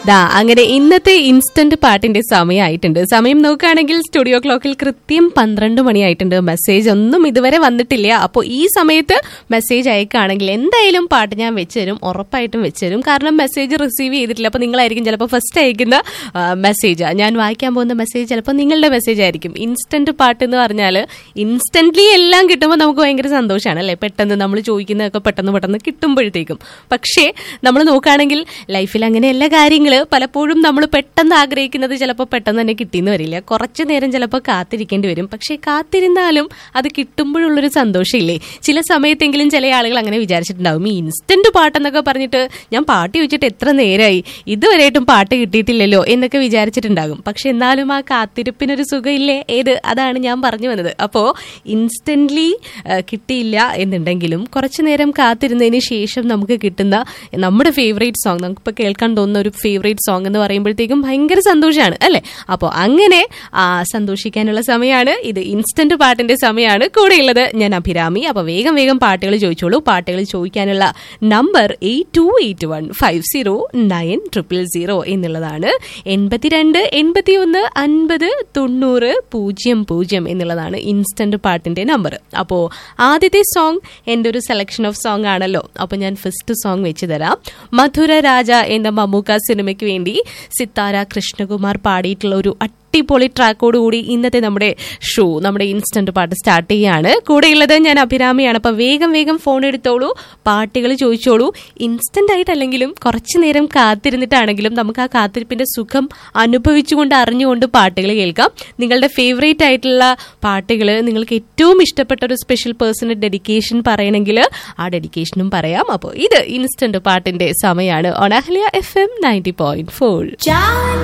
ദാ അങ്ങനെ ഇന്നത്തെ ഇൻസ്റ്റന്റ് പാട്ടിന്റെ സമയമായിട്ടുണ്ട് സമയം നോക്കുകയാണെങ്കിൽ സ്റ്റുഡിയോ ക്ലോക്കിൽ കൃത്യം പന്ത്രണ്ട് മണിയായിട്ടുണ്ട് മെസ്സേജ് ഒന്നും ഇതുവരെ വന്നിട്ടില്ല അപ്പോൾ ഈ സമയത്ത് മെസ്സേജ് അയക്കുകയാണെങ്കിൽ എന്തായാലും പാട്ട് ഞാൻ വെച്ചുതരും ഉറപ്പായിട്ടും വെച്ചുതരും കാരണം മെസ്സേജ് റിസീവ് ചെയ്തിട്ടില്ല അപ്പോൾ നിങ്ങളായിരിക്കും ചിലപ്പോൾ ഫസ്റ്റ് അയക്കുന്ന മെസ്സേജ് ഞാൻ വായിക്കാൻ പോകുന്ന മെസ്സേജ് ചിലപ്പോൾ നിങ്ങളുടെ മെസ്സേജ് ആയിരിക്കും ഇൻസ്റ്റന്റ് പാട്ട് എന്ന് പറഞ്ഞാൽ ഇൻസ്റ്റന്റ്ലി എല്ലാം കിട്ടുമ്പോൾ നമുക്ക് ഭയങ്കര സന്തോഷമാണ് അല്ലേ പെട്ടെന്ന് നമ്മൾ ചോദിക്കുന്നതൊക്കെ പെട്ടെന്ന് പെട്ടെന്ന് കിട്ടുമ്പോഴത്തേക്കും പക്ഷേ നമ്മൾ നോക്കുകയാണെങ്കിൽ ലൈഫിൽ അങ്ങനെ എല്ലാ കാര്യങ്ങൾ പലപ്പോഴും നമ്മൾ പെട്ടെന്ന് ആഗ്രഹിക്കുന്നത് ചിലപ്പോൾ പെട്ടെന്ന് തന്നെ കിട്ടിയെന്ന് വരില്ല കുറച്ച് നേരം ചിലപ്പോൾ കാത്തിരിക്കേണ്ടി വരും പക്ഷേ കാത്തിരുന്നാലും അത് കിട്ടുമ്പോഴുള്ളൊരു സന്തോഷമില്ലേ ചില സമയത്തെങ്കിലും ചില ആളുകൾ അങ്ങനെ വിചാരിച്ചിട്ടുണ്ടാവും ഈ ഇൻസ്റ്റന്റ് പാട്ടെന്നൊക്കെ പറഞ്ഞിട്ട് ഞാൻ പാട്ട് ചോദിച്ചിട്ട് എത്ര നേരമായി ഇതുവരെയായിട്ടും പാട്ട് കിട്ടിയിട്ടില്ലല്ലോ എന്നൊക്കെ വിചാരിച്ചിട്ടുണ്ടാകും പക്ഷെ എന്നാലും ആ കാത്തിരിപ്പിനൊരു സുഖമില്ലേ ഏത് അതാണ് ഞാൻ പറഞ്ഞു വന്നത് അപ്പോൾ ഇൻസ്റ്റന്റ്ലി കിട്ടിയില്ല എന്നുണ്ടെങ്കിലും കുറച്ചു നേരം കാത്തിരുന്നതിന് ശേഷം നമുക്ക് കിട്ടുന്ന നമ്മുടെ ഫേവറേറ്റ് സോങ് നമുക്കിപ്പോൾ കേൾക്കാൻ തോന്നുന്ന ഒരു ഫേവറേറ്റ് സോങ് എന്ന് പറയുമ്പോഴത്തേക്കും ഭയങ്കര സന്തോഷമാണ് അല്ലേ അപ്പോൾ അങ്ങനെ ആ, സന്തോഷിക്കാനുള്ള സമയമാണ് ഇത് ഇൻസ്റ്റന്റ് പാട്ടിന്റെ സമയമാണ് കൂടെയുള്ളത് ഞാൻ അഭിരാമി അപ്പോൾ വേഗം വേഗം പാട്ടുകൾ ചോദിച്ചോളൂ പാട്ടുകൾ ചോദിക്കാനുള്ള number eight two eight one five zero nine triple zero എന്നുള്ളതാണ് എൺപത്തിരണ്ട് എൺപത്തി ഒന്ന് അൻപത് തൊണ്ണൂറ് പൂജ്യം പൂജ്യം എന്നുള്ളതാണ് ഇൻസ്റ്റന്റ് പാട്ടിന്റെ നമ്പർ അപ്പോൾ ആദ്യത്തെ സോങ് എൻ്റെ ഒരു സെലക്ഷൻ ഓഫ് സോങ് ആണല്ലോ അപ്പോൾ ഞാൻ ഫസ്റ്റ് സോങ് വെച്ച് തരാം മധുര രാജ എന്ന മമ്മൂക്ക സിനിമയ്ക്ക് വേണ്ടി സിത്താര കൃഷ്ണകുമാർ പാടിയിട്ടുള്ള ഒരു അടിപൊളി ട്രാക്കോട് കൂടി ഇന്നത്തെ നമ്മുടെ ഷോ നമ്മുടെ ഇൻസ്റ്റന്റ് പാട്ട് സ്റ്റാർട്ട് ചെയ്യാണ് കൂടെയുള്ളത് ഞാൻ അഭിരാമിയാണ് അപ്പൊ വേഗം വേഗം ഫോൺ എടുത്തോളൂ പാട്ടുകൾ ചോദിച്ചോളൂ ഇൻസ്റ്റന്റ് ആയിട്ടല്ലെങ്കിലും കുറച്ചു നേരം കാത്തിരുന്നിട്ടാണെങ്കിലും നമുക്ക് ആ കാത്തിരിപ്പിന്റെ സുഖം അനുഭവിച്ചുകൊണ്ട് അറിഞ്ഞുകൊണ്ട് പാട്ടുകൾ കേൾക്കാം നിങ്ങളുടെ ഫേവറേറ്റ് ആയിട്ടുള്ള പാട്ടുകൾ നിങ്ങൾക്ക് ഏറ്റവും ഇഷ്ടപ്പെട്ട ഒരു സ്പെഷ്യൽ പേഴ്സണ് ഡെഡിക്കേഷൻ പറയണമെങ്കിൽ ആ ഡെഡിക്കേഷനും പറയാം അപ്പോൾ ഇത് ഇൻസ്റ്റന്റ് പാട്ടിന്റെ സമയമാണ് ഒണഹ്ലിയ F M ninety point four John